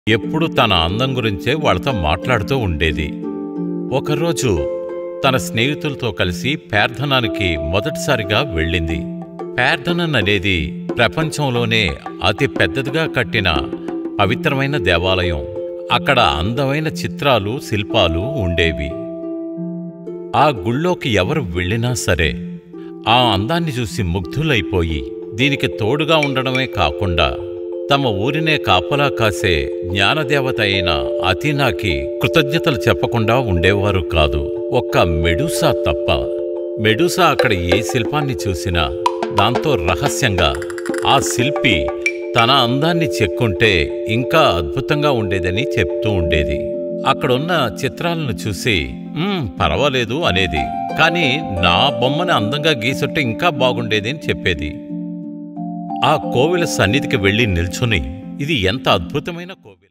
ఎప్పుడు తన అందం గురించే వాళ్ళతో మాట్లాడుతూ ఉండేది ఒకరోజు తన స్నేహితులతో కలిసి పేర్ధనానికి మొదటిసారిగా వెళ్ళింది పేర్ధనన్ అనేది ప్రపంచంలోనే అతి పెద్దదిగా కట్టిన పవిత్రమైన దేవాలయం అక్కడ అందమైన చిత్రాలు శిల్పాలు ఉండేవి ఆ గుళ్ళోకి ఎవరు వెళ్ళినా సరే ఆ అందాన్ని చూసి ముగ్ధులైపోయి దీనికి తోడుగా ఉండడమే కాకుండా తమ ఊరినే కాపలా కాసే జ్ఞానదేవత అయిన అథీనాకి కృతజ్ఞతలు చెప్పకుండా ఉండేవారు కాదు ఒక్క మెడూసా తప్ప మెడూసా అక్కడ ఏ శిల్పాన్ని చూసినా దాంతో రహస్యంగా ఆ శిల్పి తన అందాన్ని చెక్కుంటే ఇంకా అద్భుతంగా ఉండేదని చెప్తూ ఉండేది అక్కడున్న చిత్రాలను చూసి "మ్మ్, పర్వాలేదు అనేది కానీ నా బొమ్మని అందంగా గీసుంటే ఇంకా బాగుండేది అని చెప్పేది ఆ కోవెల సన్నిధికి వెళ్ళి నిల్చుని ఇది ఎంత అద్భుతమైన కోవెల